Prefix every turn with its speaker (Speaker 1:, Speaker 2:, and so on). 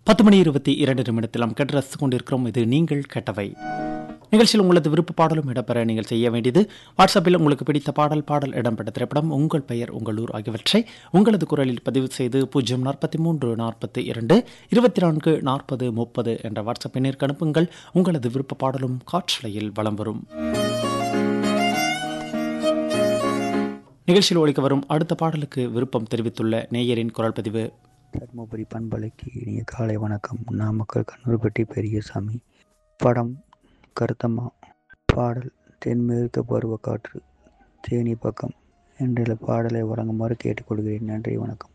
Speaker 1: பத்து மணி இருபத்தி இரண்டு நிமிடத்தில் நாம் கேட்டு ரசித்துக் கொண்டிருக்கிறோம் இது நீங்கள் கேட்டவை நிகழ்ச்சியில் உங்களது விருப்ப பாடலும் இடம்பெற நீங்கள் செய்ய வேண்டியது வாட்ஸ்அப்பில் உங்களுக்கு பிடித்த பாடல் பாடல் இடம்பெற்ற திரைப்படம் உங்கள் பெயர் உங்கள் ஊர் ஆகியவற்றை உங்களது குரலில் பதிவு செய்து பூஜ்ஜியம் நாற்பத்தி மூன்று நாற்பத்தி இரண்டு இருபத்தி நான்கு நாற்பது முப்பது என்ற வாட்ஸ்அப் எண்ணிற்கு அனுப்புங்கள் உங்களது விருப்ப பாடலும் காற்றலையில் வலம் வரும் நிகழ்ச்சியில் ஒழிக்க வரும் அடுத்த பாடலுக்கு விருப்பம் தெரிவித்துள்ள நேயரின் குரல் பதிவு
Speaker 2: தருமபுரி பண்பலைக்கு இனிய காலை வணக்கம் நாமக்கல் கண்ணூர்பட்டி பெரியசாமி படம் கருத்தம்மா பாடல் தென்மேற்கு பருவ காற்று தேனி பக்கம் என்ற பாடலை வழங்குமாறு கேட்டுக்கொள்கிறேன் நன்றி வணக்கம்